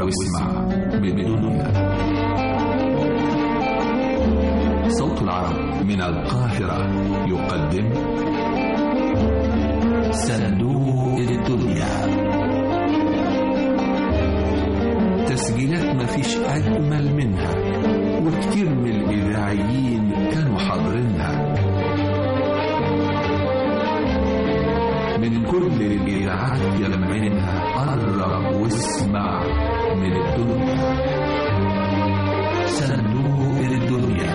واسمع من الدنيا صوت العرب من القاهرة يقدم صندوق الدنيا تسجيلات مفيش أجمل منها وكتير من الإذاعيين كانوا حاضرينها من كل الإذاعات يلمعينها قرب واسمع من الدنيا صندوق الدنيا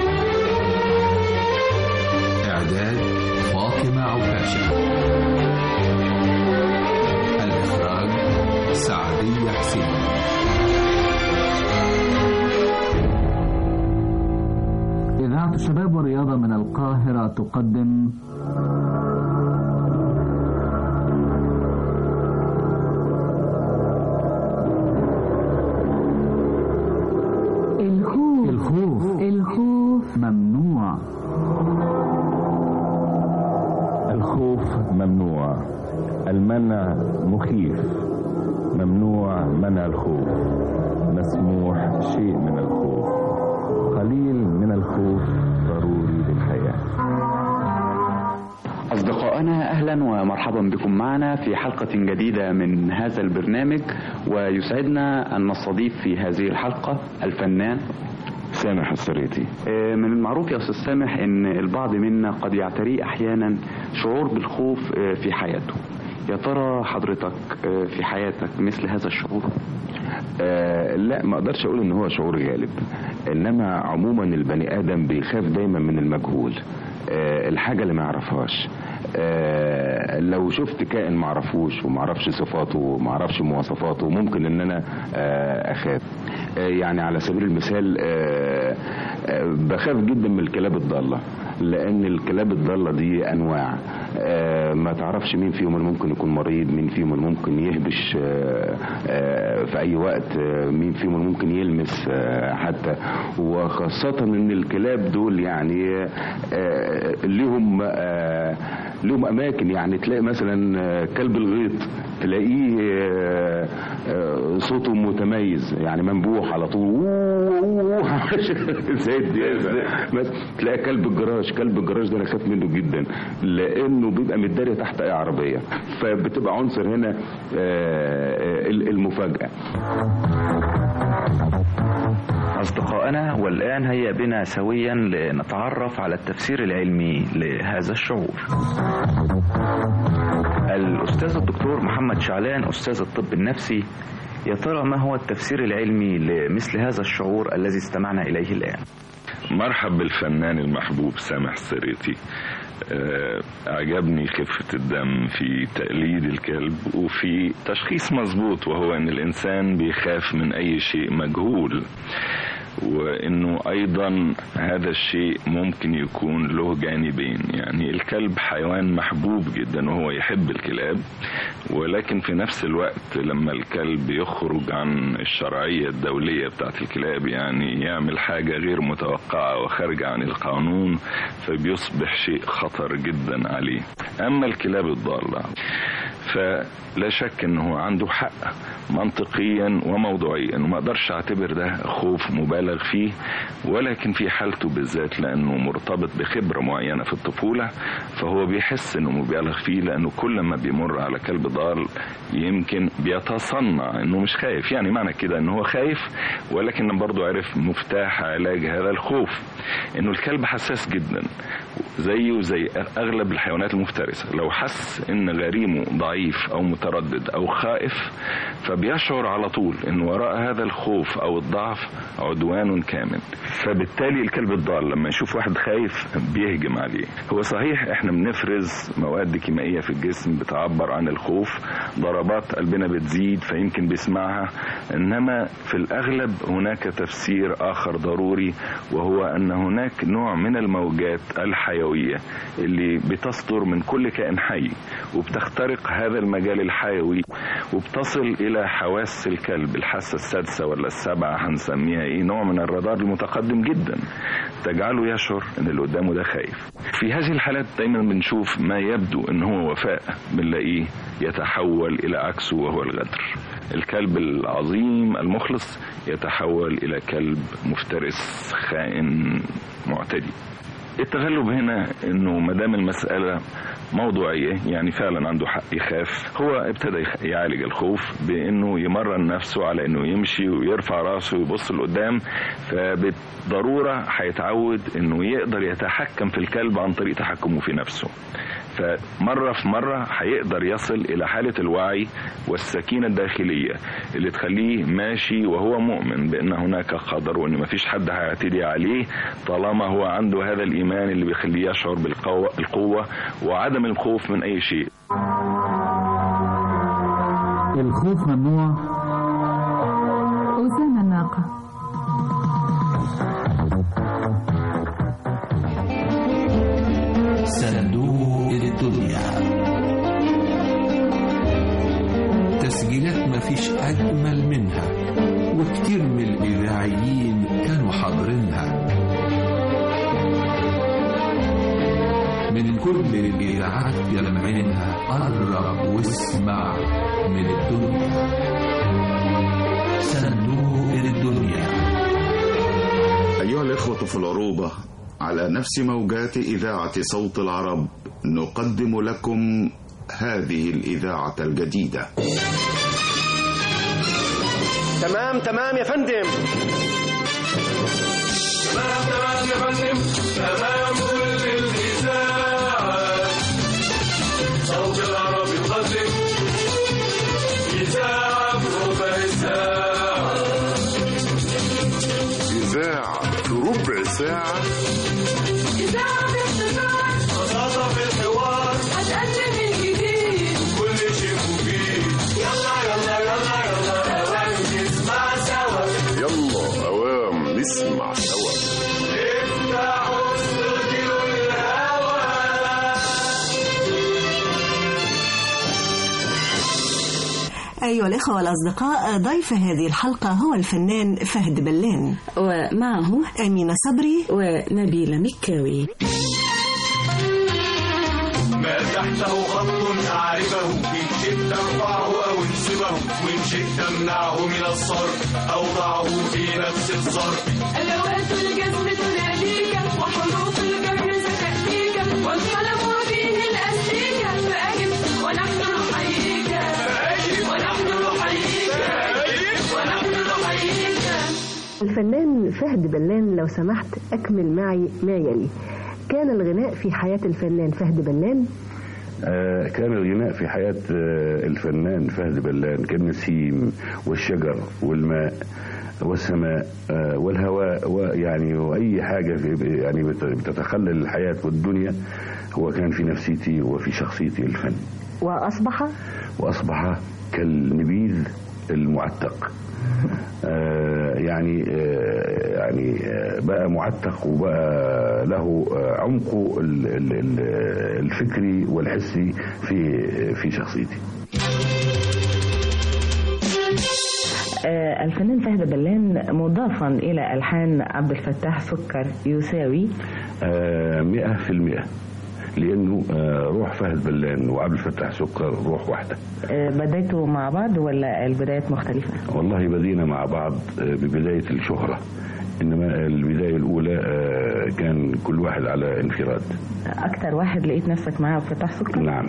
إعداد فاطمة عكاشة الإخراج سعدية حسين إذاعة الشباب والرياضة من القاهرة تقدم الخوف الخوف الخوف ممنوع الخوف ممنوع المنع مخيف ممنوع منع الخوف مسموح شيء من الخوف قليل من الخوف ضروري للحياة أصدقائنا أهلا ومرحبا بكم معنا في حلقة جديدة من هذا البرنامج ويسعدنا أن نستضيف في هذه الحلقة الفنان سامح السريتي آه، من المعروف يا أستاذ سامح أن البعض منا قد يعتريه أحيانا شعور بالخوف آه، في حياته يا ترى حضرتك آه، في حياتك مثل هذا الشعور آه لا ما اقدرش اقول ان هو شعور غالب انما عموما البني ادم بيخاف دايما من المجهول آه الحاجه اللي ما يعرفهاش آه لو شفت كائن ما اعرفوش وما اعرفش صفاته وما اعرفش مواصفاته ممكن ان انا آه اخاف آه يعني على سبيل المثال آه آه بخاف جدا من الكلاب الضاله لان الكلاب الضاله دي انواع آه ما تعرفش مين فيهم اللي ممكن يكون مريض مين فيهم اللي ممكن يهبش آه آه في اي وقت آه مين فيهم اللي ممكن يلمس آه حتى وخاصه ان الكلاب دول يعني آه ليهم آه لهم اماكن يعني تلاقي مثلا آه، كلب الغيط تلاقيه آه، آه، صوته متميز يعني منبوح على طول زي الديازة بس تلاقي كلب الجراج كلب الجراج ده انا خايف منه جدا لانه بيبقى متداري تحت اي عربيه فبتبقى عنصر هنا آه، المفاجاه أصدقائنا والآن هيا بنا سويا لنتعرف على التفسير العلمي لهذا الشعور الأستاذ الدكتور محمد شعلان أستاذ الطب النفسي يا ترى ما هو التفسير العلمي لمثل هذا الشعور الذي استمعنا إليه الآن مرحب بالفنان المحبوب سامح السريتي آه، أعجبني خفة الدم في تقليد الكلب وفي تشخيص مظبوط وهو أن الإنسان بيخاف من أي شيء مجهول وانه ايضا هذا الشيء ممكن يكون له جانبين يعني الكلب حيوان محبوب جدا وهو يحب الكلاب ولكن في نفس الوقت لما الكلب يخرج عن الشرعية الدولية بتاعت الكلاب يعني يعمل حاجة غير متوقعة وخارجة عن القانون فبيصبح شيء خطر جدا عليه اما الكلاب الضالة فلا شك انه عنده حق منطقيا وموضوعيا وما اقدرش اعتبر ده خوف مبالغ فيه ولكن في حالته بالذات لانه مرتبط بخبره معينه في الطفوله فهو بيحس انه مبالغ فيه لانه كل ما بيمر على كلب ضال يمكن بيتصنع انه مش خايف يعني معنى كده انه هو خايف ولكن برضه عرف مفتاح علاج هذا الخوف انه الكلب حساس جدا زيه زي اغلب الحيوانات المفترسه لو حس ان غريمه ضعيف او متردد او خائف فبيشعر على طول ان وراء هذا الخوف او الضعف عدوان كامل فبالتالي الكلب الضال لما يشوف واحد خايف بيهجم عليه هو صحيح احنا بنفرز مواد كيميائيه في الجسم بتعبر عن الخوف ضربات قلبنا بتزيد فيمكن بيسمعها انما في الاغلب هناك تفسير اخر ضروري وهو ان هناك نوع من الموجات الحيويه اللي بتصدر من كل كائن حي وبتخترق هذا المجال الحيوي وبتصل الى حواس الكلب الحاسه السادسه ولا السابعه هنسميها ايه نوع من الرادار المتقدم جدا تجعله يشعر ان اللي قدامه ده خايف في هذه الحالات دايما بنشوف ما يبدو ان هو وفاء بنلاقيه يتحول الى عكسه وهو الغدر الكلب العظيم المخلص يتحول الى كلب مفترس خائن معتدي التغلب هنا انه ما دام المساله موضوعيه يعني فعلا عنده حق يخاف هو ابتدى يخ- يعالج الخوف بانه يمرن نفسه على انه يمشي ويرفع راسه ويبص لقدام فبالضروره هيتعود انه يقدر يتحكم في الكلب عن طريق تحكمه في نفسه فمرة في مرة هيقدر يصل إلى حالة الوعي والسكينة الداخلية اللي تخليه ماشي وهو مؤمن بأن هناك قدر وأن مفيش حد هيعتدي عليه طالما هو عنده هذا الإيمان اللي بيخليه يشعر بالقوة القوة وعدم الخوف من أي شيء الخوف ممنوع أوزان الناقة صندوق الدنيا تسجيلات مفيش أجمل منها وكتير من الإذاعيين كانوا حاضرينها من كل الإذاعات يلمعينها قرب واسمع من الدنيا صندوق الدنيا أيها الإخوة في العروبة على نفس موجات إذاعة صوت العرب نقدم لكم هذه الإذاعة الجديدة تمام تمام يا فندم إذاعة في ربع ساعة إذاعة باختصار بساطة في الحوار هتقدم الجديد كل شيء مفيد يلا يلا يلا يلا أوام نسمع سوا يلا أوام نسمع سوا افتحوا استوديو الهوا أيها الإخوة والأصدقاء ضيف هذه الحلقة هو الفنان فهد بلان ومعه أمينة صبري ونبيلة مكاوي ما تحته خط أعرفه إن شئت ارفعه أو انسبه وإن شئت امنعه من الصرف أو ضعه في نفس الظرف أدوات الجزم تناديك وحروف الجر ستأتيك والقلم وفيه الأستيكة فأجب ونحن نحييك فأجب ونحن نحييك فأجب ونحن نحييك الفنان فهد بلان لو سمحت أكمل معي ما يلي كان الغناء في حياة الفنان فهد بلان آه، كان الغناء في حياة آه، الفنان فهد بلان كالنسيم والشجر والماء والسماء آه، والهواء ويعني وأي حاجة في- يعني بت- بتتخلل الحياة والدنيا هو كان في نفسيتي وفي شخصيتي الفن وأصبح وأصبح كالنبيذ المعتق آه، يعني آه، يعني آه، بقى معتق وبقى له آه، عمقه ال- ال- ال- الفكري والحسي في في شخصيتي آه، الفنان فهد بلان مضافا إلى ألحان عبد الفتاح سكر يساوي آه، مئة في المئة لأنه آه، روح فهد بلان وعبد الفتاح سكر روح واحدة آه، بدايته مع بعض ولا البدايات مختلفة؟ والله بدينا مع بعض آه، ببداية الشهرة إنما البداية الأولى آه، كان كل واحد على انفراد أكتر واحد لقيت نفسك معاه عبد الفتاح سكر؟ نعم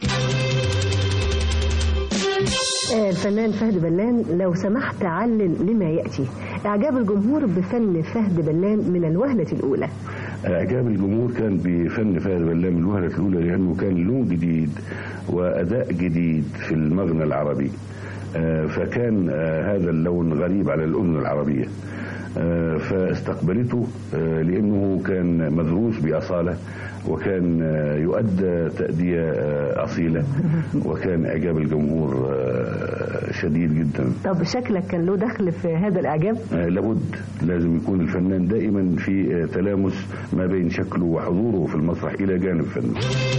آه، الفنان فهد بلان لو سمحت علل لما يأتي إعجاب الجمهور بفن فهد بلان من الوهلة الأولى إعجاب الجمهور كان بفن فهد بلان من الوهلة الأولى لأنه كان لون جديد وأداء جديد في المغنى العربي آه، فكان آه، هذا اللون غريب على الأذن العربية آه، فاستقبلته آه، لأنه كان مدروس بأصالة وكان آه، يؤدى تأدية آه، أصيلة وكان إعجاب الجمهور آه، شديد جدا طب شكلك كان له دخل في هذا الإعجاب آه، لابد لازم يكون الفنان دائما في آه، تلامس ما بين شكله وحضوره في المسرح إلى جانب فنه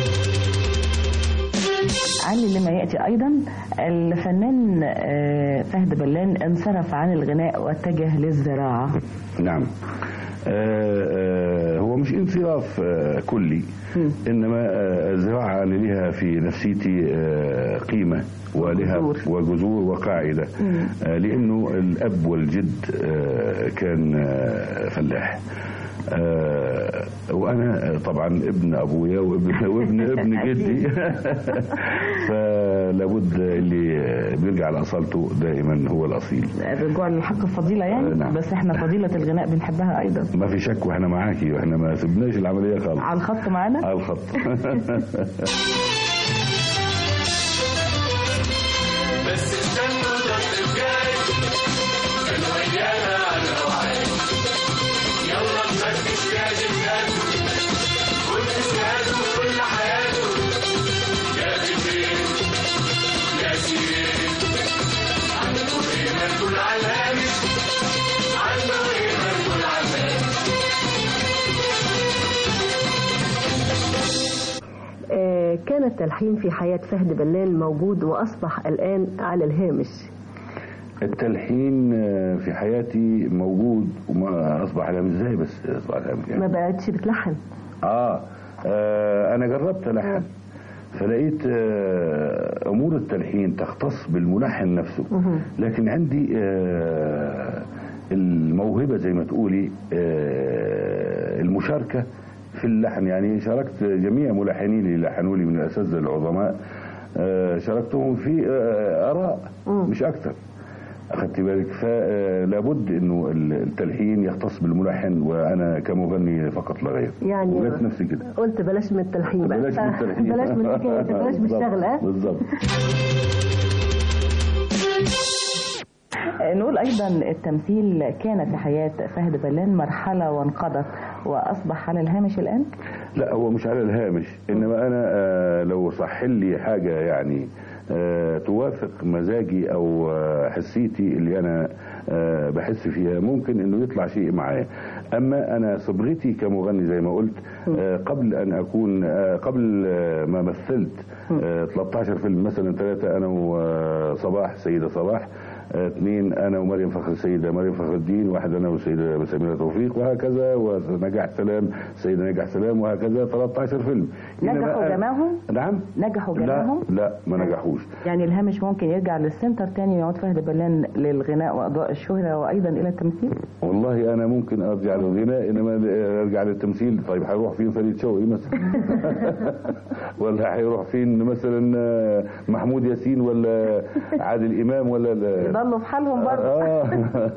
علي لما يأتي أيضا الفنان آه، فهد بلان انصرف عن الغناء واتجه للزراعة نعم آه، آه، هو هو مش انصراف آه، كلي انما آه، زراعه لها في نفسيتي آه، قيمه ولها وجذور وقاعده آه، لانه الاب والجد آه، كان آه، فلاح آه، وانا طبعا ابن ابويا وابن وابن ابن جدي فلابد اللي بيرجع لاصالته دائما هو الاصيل الرجوع للحق الفضيلة يعني نعم. بس احنا فضيلة الغناء بنحبها أيضا ما في شك واحنا معاكي واحنا ما سبناش العمليه خالص على الخط معانا على الخط بس استنوا الضغط الجاي كان ويانا على الوعي يلا نفتش يا جدات كل سياده وكل حياته يا بشير يا سير عنده ايه مركون على الهامش عنده ايه مركون على الهامش آه، كان التلحين في حياة فهد بلال موجود وأصبح الآن على الهامش التلحين آه، في حياتي موجود وما اصبح على ازاي بس اصبح على ما يعني. بقتش بتلحن آه, اه انا جربت الحن فلقيت آه امور التلحين تختص بالملحن نفسه لكن عندي آه الموهبه زي ما تقولي آه المشاركه في اللحن يعني شاركت جميع ملحنين اللي لحنوا لي من الاساتذه العظماء آه شاركتهم في آه اراء مش اكثر اخدت بالك فلابد انه التلحين يختص بالملحن وانا كمغني فقط لا غير يعني وجدت نفسي كده قلت بلاش من التلحين بقى بلاش من التلحين بلاش من الحكاية بلاش من بالظبط، الشغل ها بالظبط نقول أيضا التمثيل كان في حياة فهد بلان مرحلة وانقضت وأصبح على الهامش الآن لا هو مش على الهامش انما انا آه، لو صح لي حاجه يعني آه، توافق مزاجي او آه، حسيتي اللي انا آه، بحس فيها ممكن انه يطلع شيء معايا اما انا صبغتي كمغني زي ما قلت آه، قبل ان اكون آه، قبل آه، ما مثلت آه، 13 فيلم مثلا ثلاثه انا وصباح سيده صباح آه، اثنين انا ومريم فخر السيده مريم فخر الدين واحد انا والسيده سميره توفيق وهكذا ونجاح سلام السيده نجاح سلام وهكذا 13 فيلم إنما نجحوا أنا- جماعهم نعم نجحوا لا جميعهم لا ما نجحوش يعني الهامش ممكن يرجع للسنتر تاني يعود فهد بلان للغناء وأضواء الشهرة وأيضا إلى التمثيل والله انا ممكن ارجع للغناء انما ارجع للتمثيل طيب هيروح فين فريد شوقي مثلا ولا هيروح فين مثلا آه، محمود ياسين ولا عادل امام ولا لا يضلوا في حالهم برضه آه.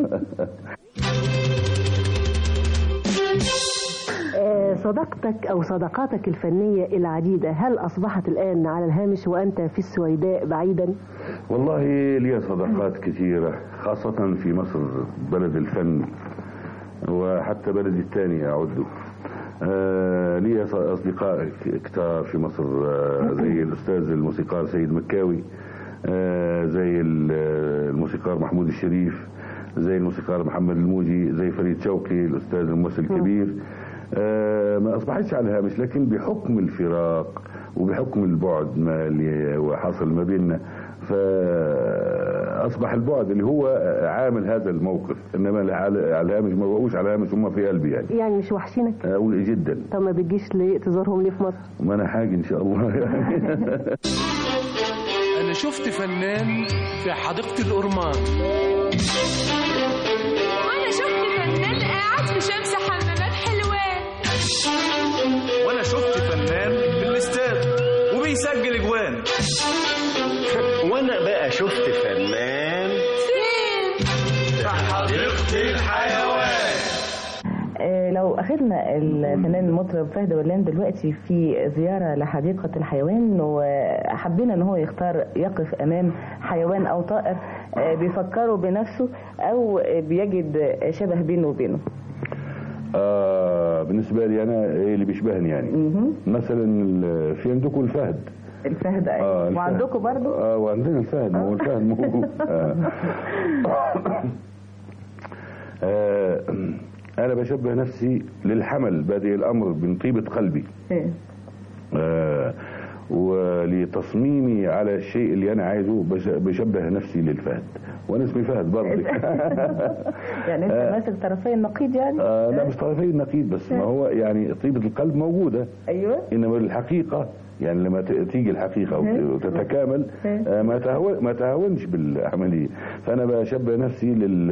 آه، صداقتك أو صداقاتك الفنية العديدة هل أصبحت الآن على الهامش وأنت في السويداء بعيدا والله لي صداقات كثيرة خاصة في مصر بلد الفن وحتى بلدي الثاني أعده آه لي ص- أصدقاء ك- كتار في مصر آه زي الأستاذ الموسيقار سيد مكاوي آه زي ال- الموسيقار محمود الشريف زي الموسيقار محمد الموجي زي فريد شوقي الأستاذ الممثل الكبير آه ما أصبحتش على الهامش لكن بحكم الفراق وبحكم البعد ما اللي حاصل ما بيننا فاصبح البعد اللي هو عامل هذا الموقف انما اللي على على الهامش ما بقوش على الهامش هم في قلبي يعني يعني مش وحشينك آه، جدا طب ما بتجيش ليه تزورهم ليه في مصر ما انا حاجه ان شاء الله يعني أنا شفت فنان في حديقة الأورمان وانا شفت فنان قاعد في شمس حمامات حلوان وانا شفت فنان في الاستاد وبيسجل اجوان وانا بقى شفت فنان في حديقة الحيوان آه، لو أخذنا الفنان المطرب فهد بلان دلوقتي في زيارة لحديقة الحيوان وحبينا ان هو يختار يقف امام حيوان او طائر آه، بيفكره بنفسه او بيجد شبه بينه وبينه آه بالنسبه لي انا إيه اللي بيشبهني يعني مثلا ال- في عندكم الفهد الفهد أيوة. آه الفهد. وعندكم برضو اه وعندنا الفهد ما هو الفهد موجود آه. آه انا بشبه نفسي للحمل بادئ الامر من طيبه قلبي إيه. آه ولتصميمي على الشيء اللي انا عايزه بش- بشبه نفسي للفهد وانا اسمي فهد برضه يعني انت آه. ماسك طرفي النقيض يعني آه لا مش طرفي النقيض بس ما هو يعني طيبة القلب موجودة ايوه انما الحقيقة يعني لما ت- تيجي الحقيقة مم. وت- وتتكامل مم. آه ما تهون ما تهونش بالعملية فانا بشبه نفسي لل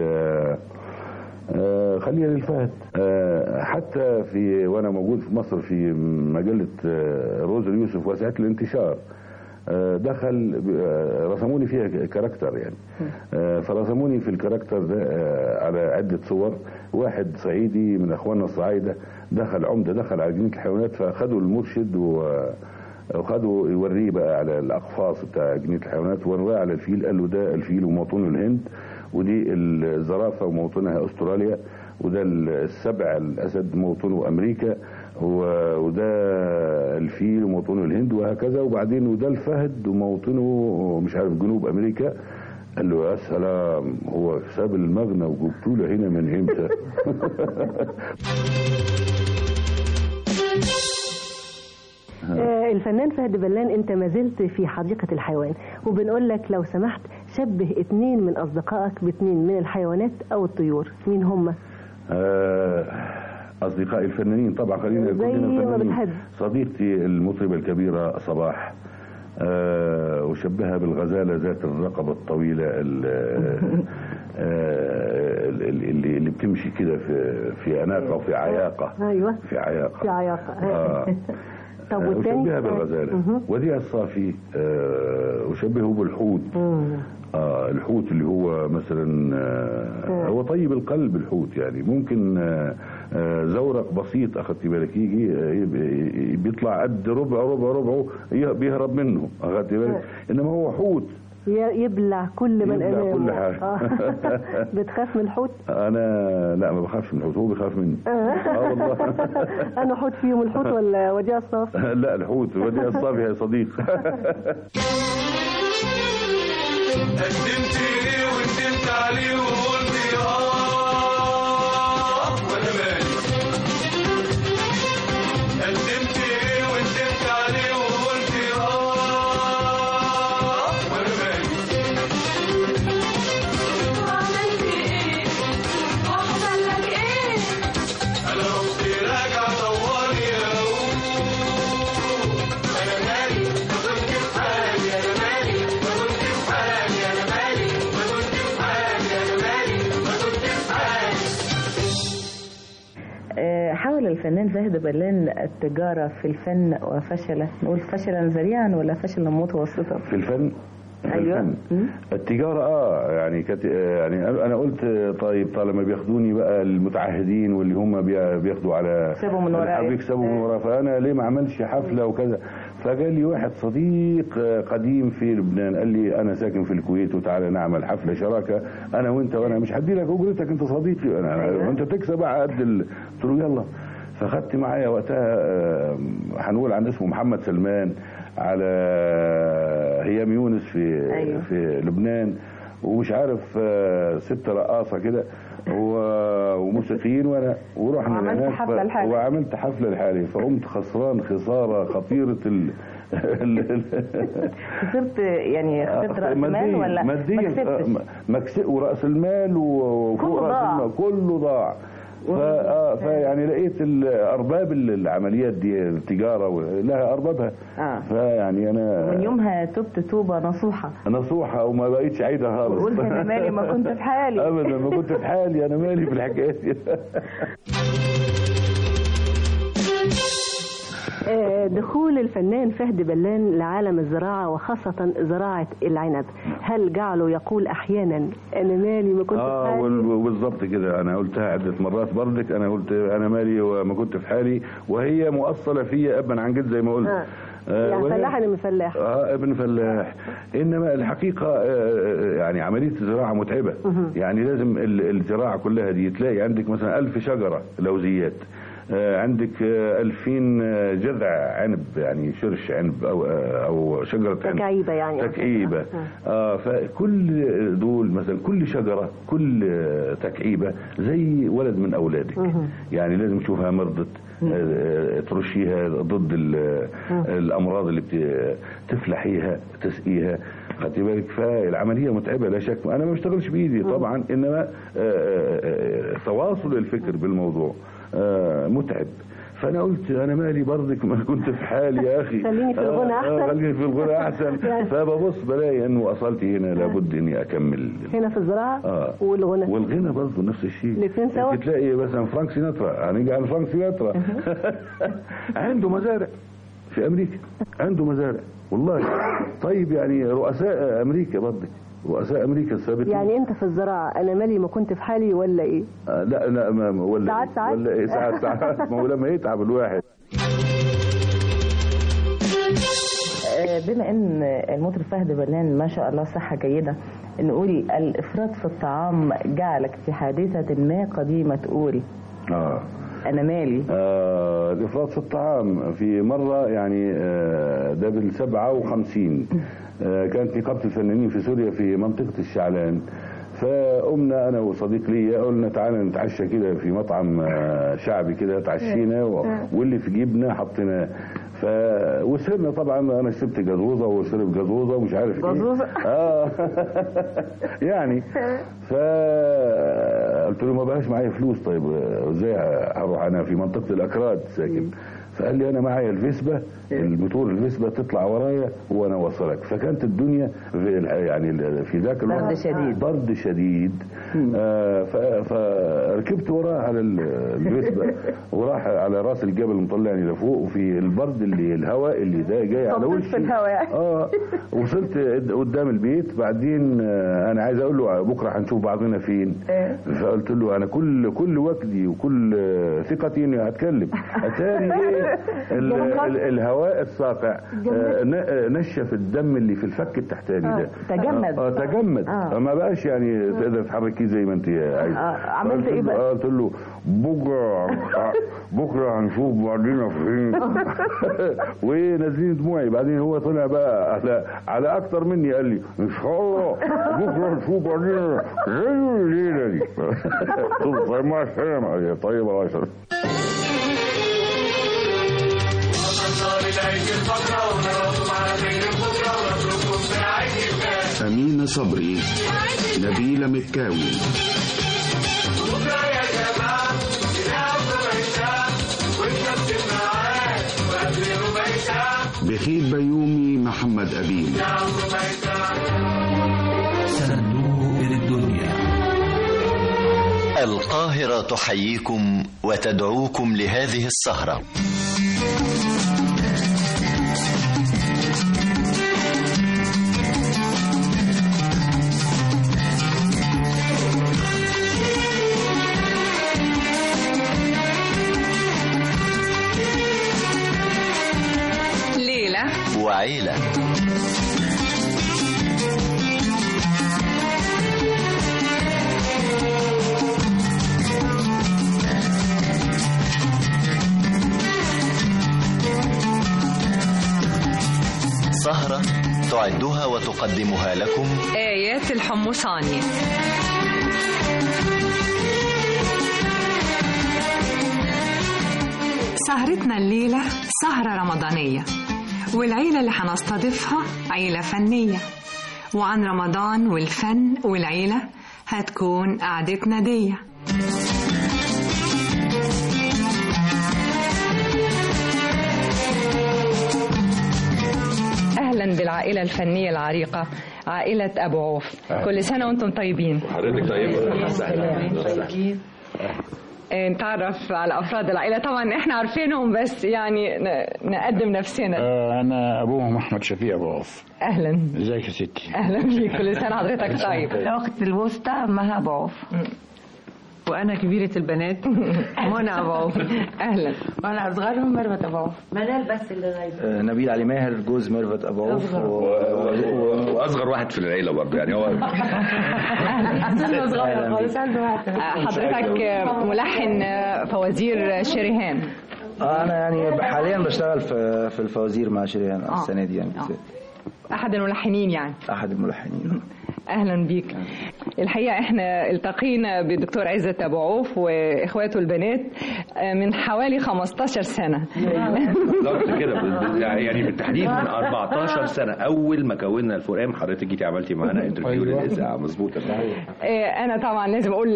آه خلينا للفهد آه حتى في وانا موجود في مصر في مجلة آه روز اليوسف وسعة الانتشار آه دخل آه رسموني فيها ك- كاركتر يعني آه فرسموني في الكاركتر ده آه على عدة صور واحد صعيدي من اخواننا الصعايدة دخل عمدة دخل على جنينة الحيوانات فاخدوا المرشد و وخدوا يوريه بقى على الاقفاص بتاع جنينه الحيوانات وراه على الفيل قال له ده الفيل وموطنه الهند ودي الزرافه وموطنها استراليا وده السبع الاسد موطنه امريكا و- وده الفيل وموطنه الهند وهكذا وبعدين وده الفهد وموطنه مش عارف جنوب امريكا قال له يا سلام هو ساب المغنى وجبتوا له هنا من امتى آه، الفنان فهد بلان انت ما زلت في حديقة الحيوان وبنقول لك لو سمحت شبه اتنين من اصدقائك باتنين من الحيوانات او الطيور مين هم آه، أصدقائي الفنانين طبعا خلينا زي كلنا ما فنانين بتحب. صديقتي المطربة الكبيرة صباح آه، أشبهها بالغزالة ذات الرقبة الطويلة ال- آه، اللي اللي بتمشي كده في في أناقة وفي عياقة ايوه في عياقة في عياقة آه. طب آه، والتاني أشبهها بالغزالة مهم. وديع الصافي آه، أشبهه بالحوت مم. آه الحوت اللي هو مثلا آه هو طيب القلب الحوت يعني ممكن آه آه زورق بسيط اخدت بالك يجي آه، يب- بيطلع قد ربع ربع ربعه ي- بيهرب منه اخدت بالك انما هو حوت ي- يبلع كل من يبلع امامه كل حاجة. آه. بتخاف من الحوت انا لا ما بخافش من الحوت هو بيخاف مني اه والله انا حوت فيهم الحوت ولا وديع الصاف لا الحوت ودي الصافي يا صديق قدمت ليه وندمت عليه وقلت اه وانا مالي قدمت ليه وندمت عليه وقلت اه وانا مالي وعملت ايه واحصل لك ايه انا رحت راجع طوالي اقول انا مالي ما كنت في حالي انا مالي ما كنت في حالي انا مالي ما كنت في حالي انا مالي ما كنت في حالي آه، حاول الفنان زاهد بلان التجارة في الفن وفشل نقول فشلا ذريعا ولا فشلا متوسطا في الفن في أيوة. الفن. التجارة اه يعني كت... آه، يعني انا قلت آه، طيب طالما بياخدوني بقى المتعهدين واللي هم بي- بياخدوا على يكسبوا من ورايا. بيكسبوا من ورا فانا ليه ما عملش حفلة وكذا فقال لي واحد صديق آه، قديم في لبنان قال لي انا ساكن في الكويت وتعالى نعمل حفلة شراكة انا وانت وانا مش هدي لك اجرتك انت صديقي انا أيوة. وانت تكسب على قد ال... قلت له يلا فخدت معايا وقتها آه، هنقول عن اسمه محمد سلمان على هيام يونس في أيوة. في لبنان ومش عارف آه، ست رقاصه كده و- وموسيقيين وانا ورحنا وعملت هناك حفلة لحالك. وعملت حفله لحالي فقمت خسران خساره خطيره ال ال- خسرت يعني خسرت رأس مال ماديا ولا ما ماديا كسبتش مكسب وراس المال و- وفوق كله راس ضاع. المال كله ضاع فا آه فيعني لقيت ال- ارباب ال- العمليات دي التجاره و- لها اربابها آه. فيعني انا من يومها تبت توبة نصوحة نصوحه وما بقيتش عايده خالص وقلت أنا مالي ما كنت في حالي ابدا ما كنت في حالي انا مالي في الحكايه دي آه، دخول الفنان فهد بلان لعالم الزراعة وخاصة زراعة العنب هل جعله يقول أحيانا أنا مالي ما كنت في اه حالي وال- وبالظبط كده انا قلتها عده مرات برضك انا قلت انا مالي وما كنت في حالي وهي مؤصله فيا ابا عن جد زي ما قلت آه. آه، يعني وهي- فلاح أنا من فلاح اه ابن فلاح انما الحقيقه آه، يعني عمليه الزراعه متعبه مهم. يعني لازم ال- الزراعه كلها دي تلاقي عندك مثلا ألف شجره لوزيات آه، عندك آه، 2000 آه، جذع عنب يعني شرش عنب او آه، او شجره عنب تكعيبة يعني تكعيبة آه. اه فكل دول مثلا كل شجرة كل آه، تكعيبة زي ولد من أولادك مهم. يعني لازم تشوفها مرضت آه، ترشيها ضد ال- الأمراض اللي بت- تفلحيها تسقيها خدتي بالك فالعملية متعبة لا شك أنا ما بشتغلش بإيدي طبعا إنما آه، آه، آه، تواصل الفكر بالموضوع آه، متعب فانا قلت انا مالي برضك ما كنت في حالي يا اخي خليني في الغنى آه، آه، أحسن. خليني في الغنى احسن يعني. فببص بلاقي انه وصلت هنا لابد اني اكمل هنا في الزراعة اه والغنى والغنى برضه نفس الشيء الاثنين سوا؟ انت تلاقي مثلا فرانك سيناترا هنيجي على فرانك سيناترا عنده مزارع في امريكا عنده مزارع والله طيب يعني رؤساء امريكا برضك رؤساء امريكا السابقين يعني انت في الزراعة انا مالي ما كنت في حالي ولا ايه آه لا لا ما ما- ولا ساعات- إيه؟ ساعات. ولا ايه ساعات ساعات ما هو لما يتعب الواحد آه، بما ان المطرب فهد بلان ما شاء الله صحة جيدة نقول الافراط في الطعام جعلك في حادثة ما قديمة تقول اه انا مالي آه الافراط في الطعام في مره يعني آه ده بال 57 آه كانت نقابه الفنانين في سوريا في منطقه الشعلان فقمنا انا وصديق لي قلنا تعالى نتعشى كده في مطعم آه شعبي كده اتعشينا و- واللي في جيبنا حطيناه ف وسرنا طبعا انا شربت جزوزه وشرب جزوزه ومش عارف ايه جزوزة؟ اه يعني ف قلت له ما بقاش معايا فلوس طيب آه، ازاي هروح انا في منطقه الاكراد ساكن فقال لي انا معايا الفيسبا الموتور الفيسبا تطلع ورايا وانا اوصلك فكانت الدنيا في ال- يعني ال- في ذاك الوقت برد شديد. برد شديد آه ف- فركبت وراه على ال- الفيسبا وراح على راس الجبل مطلعني لفوق وفي البرد اللي الهواء اللي ده جاي على صديت وشي في الهواء يعني. اه وصلت قد- قدام البيت بعدين آه، انا عايز اقول له بكره هنشوف بعضنا فين إيه. فقلت له انا كل كل وجدي وكل آه، ثقتي اني هتكلم اتاري ايه ال- ال- الهواء الساطع آه، ن- آه، نشف الدم اللي في الفك التحتاني آه، ده تجمد. اه تجمد آه. ما بقاش يعني تقدر تحركيه زي ما انت عايزه آه، عملت فقلت إيه له- بقى؟ آه، قلت له بكره بكره هنشوف بعضنا فين ونازلين دموعي بعدين هو طلع بقى على على اكتر مني قال لي ان شاء الله بكره نشوف بعضنا زي الليله دي قلت له طيب مع السلامه قال لي طيب الله يسلمك أمينة صبري نبيلة مكاوي بخيت بيومي محمد أبيل صندوق الدنيا القاهرة تحييكم وتدعوكم لهذه السهرة ليلى وعيلة سهرة تعدها وتقدمها لكم آيات الحمصاني سهرتنا الليلة سهرة رمضانية والعيلة اللي هنستضيفها عيلة فنية وعن رمضان والفن والعيلة هتكون قعدتنا دي أهلا بالعائلة الفنية العريقة عائلة أبو عوف كل سنة وأنتم طيبين حضرتك طيب آه، نتعرف على أفراد العائلة طبعا إحنا عارفينهم بس يعني ن- نقدم نفسنا آه، انا ابوهم احمد شفيق ابو عوف أهلا ازيك يا ستي أهلا بيك كل سنة حضرتك طيب الأخت الوسطى مها ضعف وانا كبيره البنات منى ابو عوف اهلا وانا اصغرهم ميرفت ابو عوف منال بس اللي غايبه آه، نبيل علي ماهر جوز ميرفت ابو عوف أصغر. و- و- واصغر واحد في العيله برضه يعني هو سنه صغيره خالص حضرتك ملحن فوازير شريهان آه، انا يعني حاليا بشتغل في في الفوازير مع شريهان آه. السنه دي يعني بالذات. احد الملحنين يعني احد الملحنين اهلا بيك الحقيقه احنا التقينا بالدكتور عزت ابو عوف واخواته البنات من حوالي 15 سنه بالظبط كده بال- يعني بالتحديد من 14 سنه اول ما كونا الفرقان حضرتك جيتي عملتي معانا انترفيو للاذاعه مظبوط آه، انا طبعا لازم اقول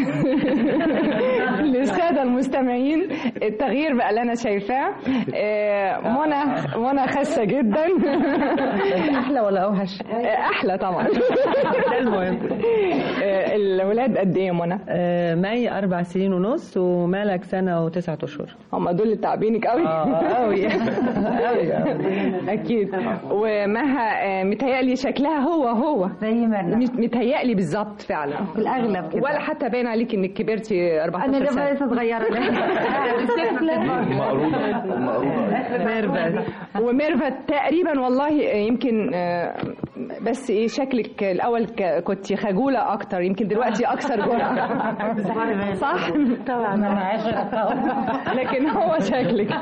للساده المستمعين التغيير بقى اللي انا شايفاه آه، منى منى خاسه جدا احلى ولا اوحش احلى طبعا ده المهم آه، الاولاد قد ايه يا منى آه، مي اربع سنين ونص ومالك سنه وتسعة اشهر هم دول اللي تعبينك قوي قوي قوي اكيد ومها آه، متهيألي شكلها هو هو زي مرنا متهيألي بالظبط فعلا في الاغلب كده ولا حتى باين عليك انك كبرتي 14 انا سنه لسه صغيره ميرفت وميرفت تقريبا والله يمكن آه، بس ايه شكلك الاول ك- كنت خجوله اكتر يمكن دلوقتي اكثر جرأه صح طبعا انا عشرة لكن هو شكلك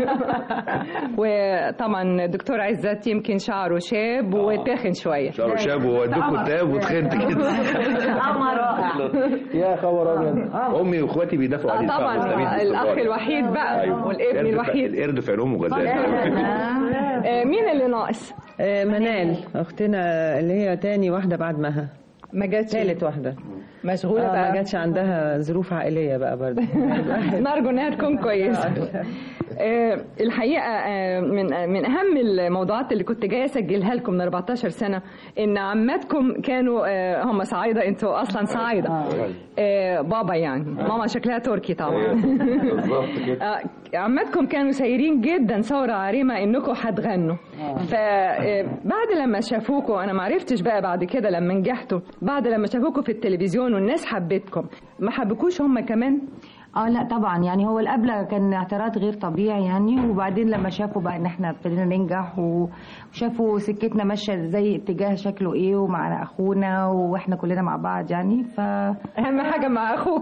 وطبعا دكتور عزت يمكن شعره شاب وتخن شويه شعره شاب وودوك كتاب وتخنت كده قمر رائع يا خبر ابيض امي واخواتي بيدافعوا آه عن الدفاع طبعا المسلمين في الاخ الصغار. الوحيد بقى أيوة. والابن القرد في- الوحيد القرد في عينهم غزال آه، مين اللي ناقص آه، منال اختنا اللي هي تاني واحده بعد مها ما جاتش ثالث واحده مشغوله آه، بقى ما جاتش عندها ظروف عائليه بقى برضه نرجو انها تكون كويسه آه، الحقيقه آه، من آه، من اهم الموضوعات اللي كنت جايه اسجلها لكم من 14 سنه ان عماتكم كانوا آه، هم صعايده انتوا اصلا صعايده آه، بابا يعني ماما شكلها تركي طبعا بالظبط كده آه، عماتكم كانوا سايرين جدا ثوره عريمه انكم هتغنوا فبعد لما شافوكوا انا ما عرفتش بقى بعد كده لما نجحتوا بعد لما شافوكوا في التلفزيون والناس حبتكم ما حبكوش هم كمان اه لا طبعا يعني هو القبلة كان اعتراض غير طبيعي يعني وبعدين لما شافوا بقى ان احنا ابتدينا ننجح وشافوا سكتنا ماشيه زي اتجاه شكله ايه ومعنا اخونا واحنا كلنا مع بعض يعني ف اهم حاجه مع اخوك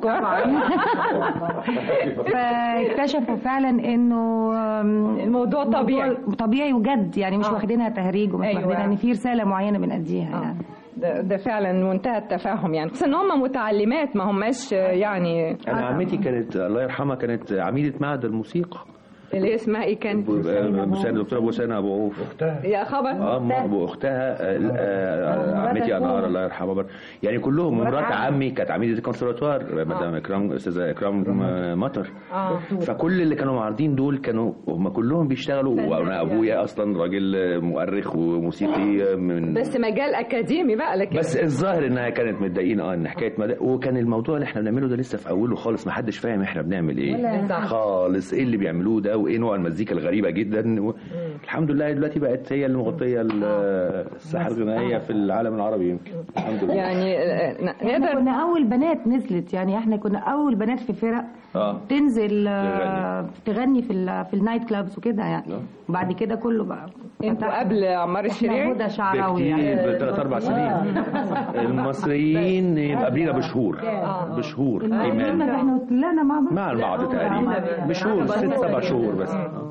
فاكتشفوا فعلا انه الموضوع طبيعي طبيعي وجد يعني مش آه. واخدينها تهريج ومش أيوة. واخدينها ان في رساله معينه بنأديها يعني ده, ده فعلا منتهى التفاهم يعني خصوصا ان هم متعلمات ما هماش يعني انا عمتي كانت الله يرحمها كانت عميده معهد الموسيقى اللي اسمها ايه كانت بوسانه دكتوره بوسانه ابو عوف يا خبر اه ما ابو اختها آه، آه، عمتي انهار الله يرحمها برضه يعني كلهم مرات مرات عمي. عمي كانت عميده الكونسرفتوار مدام اكرام استاذه اكرام آه، مطر اه فكل اللي كانوا معارضين دول كانوا هم كلهم بيشتغلوا وانا ابويا اصلا راجل آه، مؤرخ وموسيقي من بس مجال اكاديمي بقى لكن بس الظاهر انها كانت متضايقين اه ان حكايه مد... وكان الموضوع اللي احنا بنعمله ده لسه في اوله خالص ما حدش فاهم احنا بنعمل ايه ولا- صح. خالص ايه اللي بيعملوه ده وايه نوع المزيكا الغريبه جدا و... الحمد لله دلوقتي بقت هي اللي مغطيه ال- الساحه الغنائيه في العالم العربي يمكن الحمد لله يعني آه، احنا نقدر كنا اول بنات نزلت يعني احنا كنا اول بنات في فرق اه تنزل آه، تغني في ال- في النايت كلابز وكده يعني وبعد كده كله بقى انتوا قبل عمار الشريعي هدى شعراوي بكتير يعني بثلاث اربع سنين المصريين يبقى قبلينا بشهور بشهور كنا ايمان احنا طلعنا مع بعض مع البعض تقريبا بشهور ست سبع شهور بس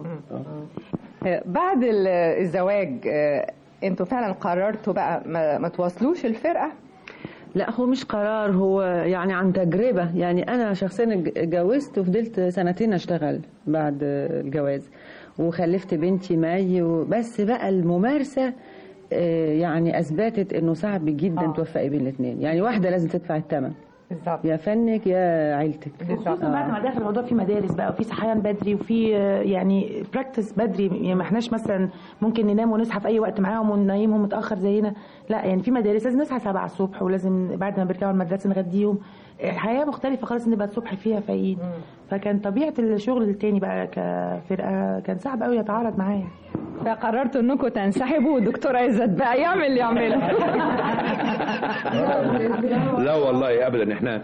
آه، بعد ال- الزواج آه، انتوا فعلا قررتوا بقى ما, ما تواصلوش الفرقه لا هو مش قرار هو يعني عن تجربة يعني أنا شخصيا اتج- اتجوزت وفضلت سنتين أشتغل بعد الجواز وخلفت بنتي مي بس بقى الممارسة آه، يعني أثبتت إنه صعب جدا توفقي بين الاثنين يعني واحدة لازم تدفع الثمن بالظبط يا فنك يا عيلتك خصوصا بعد ما دخل الموضوع في مدارس بقى وفي صحيان بدري وفي آه، يعني براكتس بدري يعني ما احناش مثلا ممكن ننام ونصحى في اي وقت معاهم وننيمهم متاخر زينا لا يعني في مدارس لازم نصحى 7 الصبح ولازم بعد ما بيرجعوا المدرسه نغديهم الحياه مختلفه خالص نبقى الصبح فيها فايقين فكان طبيعه الشغل التاني بقى كفرقه كان صعب قوي يتعارض معايا فقررتوا انكم تنسحبوا والدكتور عزت بقى يعمل اللي يعمله لا والله ابدا احنا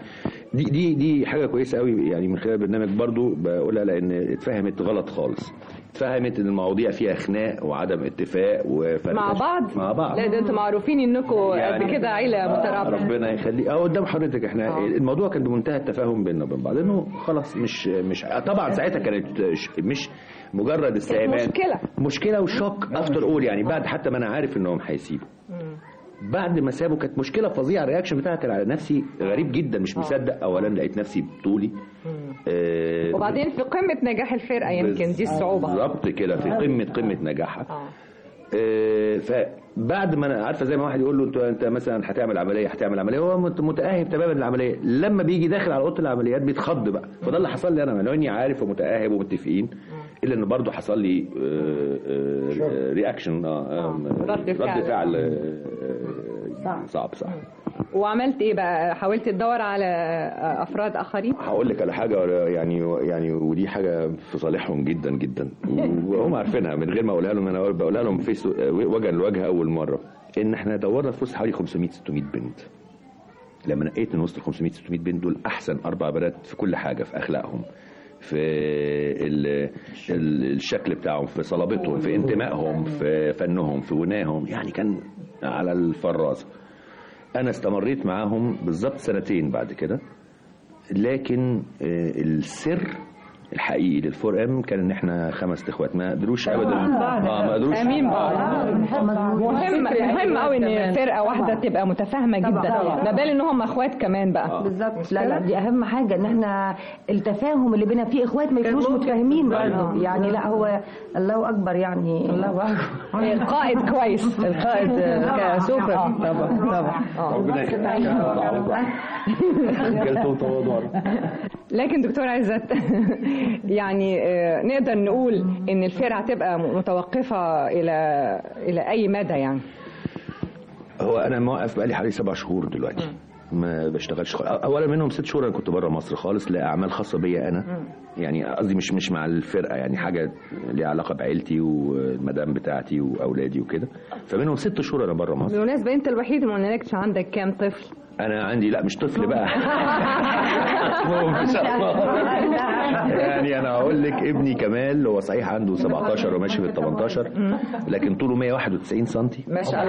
دي دي دي حاجه كويسه قوي يعني من خلال البرنامج برضو بقولها لان اتفهمت غلط خالص اتفهمت ان المواضيع فيها خناق وعدم اتفاق وفرق مع بعض مع بعض لا ده انتوا معروفين انكم قد كده عيله مترابطه ربنا يخليك اه قدام حضرتك احنا الموضوع كان بمنتهى التفاهم بيننا وبين بعض انه خلاص مش مش طبعا ساعتها كانت ش- مش مجرد استعمال مشكلة. مشكله وشوك افتر اول يعني بعد حتى ما انا عارف انهم هيسيبوا بعد ما سابوا كانت مشكله فظيعه الرياكشن بتاعها كان على نفسي غريب جدا مش مصدق اولا لقيت نفسي بطولي آه، وبعدين في قمه نجاح الفرقه يمكن دي الصعوبه بالظبط كده في قمه قمه نجاحها آه، فبعد ما انا عارفه زي ما واحد يقول له انت انت مثلا هتعمل عمليه هتعمل عمليه هو مت- متاهب تماما للعمليه لما بيجي داخل على اوضه العمليات بيتخض بقى فده اللي حصل لي انا لو اني عارف ومتاهب ومتفقين الا ان برضه حصل لي رياكشن رد فعل. رد فعل آه، صعب صعب وعملت ايه بقى حاولت تدور على افراد اخرين هقول لك على حاجه يعني يعني ودي حاجه في صالحهم جدا جدا وهم عارفينها من غير ما اقولها لهم انا بقولها لهم فيس وجها لوجه اول مره ان احنا دورنا في وسط حوالي 500 600 بنت لما نقيت من وسط ال 500 600 بنت دول احسن اربع بنات في كل حاجه في اخلاقهم في ال ال الشكل بتاعهم في صلابتهم في انتمائهم في فنهم في غناهم يعني كان على الفرازه انا استمريت معاهم بالظبط سنتين بعد كده لكن آه، السر الحقيقي للفور ام كان ان احنا خمس اخوات ما قدروش ابدا اه ما قدروش امين بعض مهم مهم قوي ان فرقه واحده تبقى متفاهمه جدا ما بال ان هم اخوات كمان بقى بالظبط لا لا دي اهم حاجه ان احنا التفاهم اللي بينا في اخوات ما يكونوش متفاهمين برضه يعني لا هو الله اكبر يعني الله اكبر القائد كويس القائد كسوبر طبعا طبعا ربنا لكن دكتور عزت يعني آه، نقدر نقول ان الفرقه تبقى متوقفه الى الى اي مدى يعني هو انا موقف بقالي حوالي سبع شهور دلوقتي ما بشتغلش خالص اولا منهم ست شهور انا كنت بره مصر خالص لاعمال خاصه بيا انا يعني قصدي مش مش مع الفرقه يعني حاجه ليها علاقه بعيلتي والمدام بتاعتي واولادي وكده فمنهم ست شهور انا بره مصر بالمناسبه انت الوحيد اللي ما قلنالكش عندك كام طفل انا عندي لا مش طفل بقى اسمهم مش يعني انا هقول لك ابني كمال هو صحيح عنده 17 وماشي في ال 18 لكن طوله 191 سم ما شاء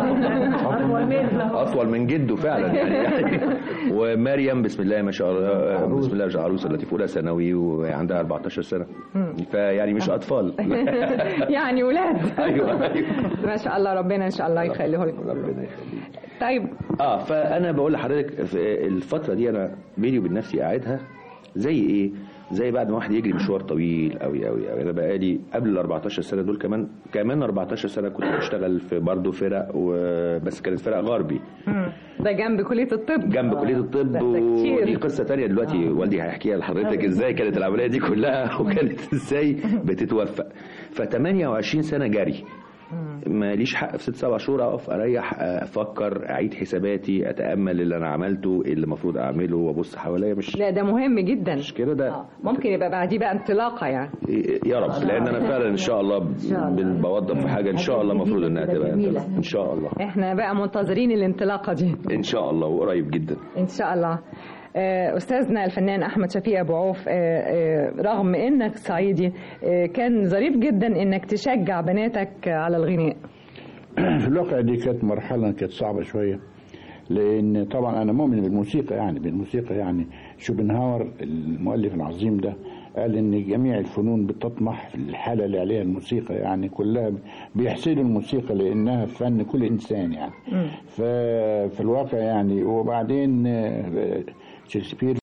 الله اطول من جده فعلا يعني ومريم بسم الله ما شاء الله بسم الله عروسه التي في اولى ثانوي وعندها 14 سنه فيعني مش اطفال يعني ولاد ايوه ايوه ما شاء الله ربنا ان شاء الله يخليه لكم طيب اه فانا بقول لحضرتك في الفتره دي انا بيني وبين نفسي قاعدها زي ايه زي بعد ما واحد يجري مشوار طويل قوي قوي قوي انا بقالي قبل ال 14 سنه دول كمان كمان 14 سنه كنت بشتغل في برضه فرق وبس كانت فرق غربي ده جنب كليه الطب جنب كليه الطب ودي قصه تانية دلوقتي والدي هيحكيها لحضرتك ازاي كانت العمليه دي كلها وكانت ازاي بتتوفق ف 28 سنه جري ماليش حق في ست سبع شهور اقف اريح افكر اعيد حساباتي اتامل اللي انا عملته ايه اللي المفروض اعمله وابص حواليا مش لا ده مهم جدا مش كده ده ممكن يبقى بعديه بقى انطلاقه يعني يا رب لان انا فعلا ان شاء الله ب- بوظف في حاجه ان شاء الله المفروض انها تبقى ان شاء الله احنا بقى منتظرين الانطلاقه دي ان شاء الله وقريب جدا ان شاء الله آه، استاذنا الفنان احمد شفيق ابو عوف آه، آه، رغم انك صعيدي آه، كان ظريف جدا انك تشجع بناتك على الغناء في الواقع دي كانت مرحلة كانت صعبة شوية لأن طبعا أنا مؤمن بالموسيقى يعني بالموسيقى يعني شوبنهاور المؤلف العظيم ده قال إن جميع الفنون بتطمح في الحالة اللي عليها الموسيقى يعني كلها بيحسدوا الموسيقى لأنها فن كل إنسان يعني ففي الواقع يعني وبعدين آه، شكسبير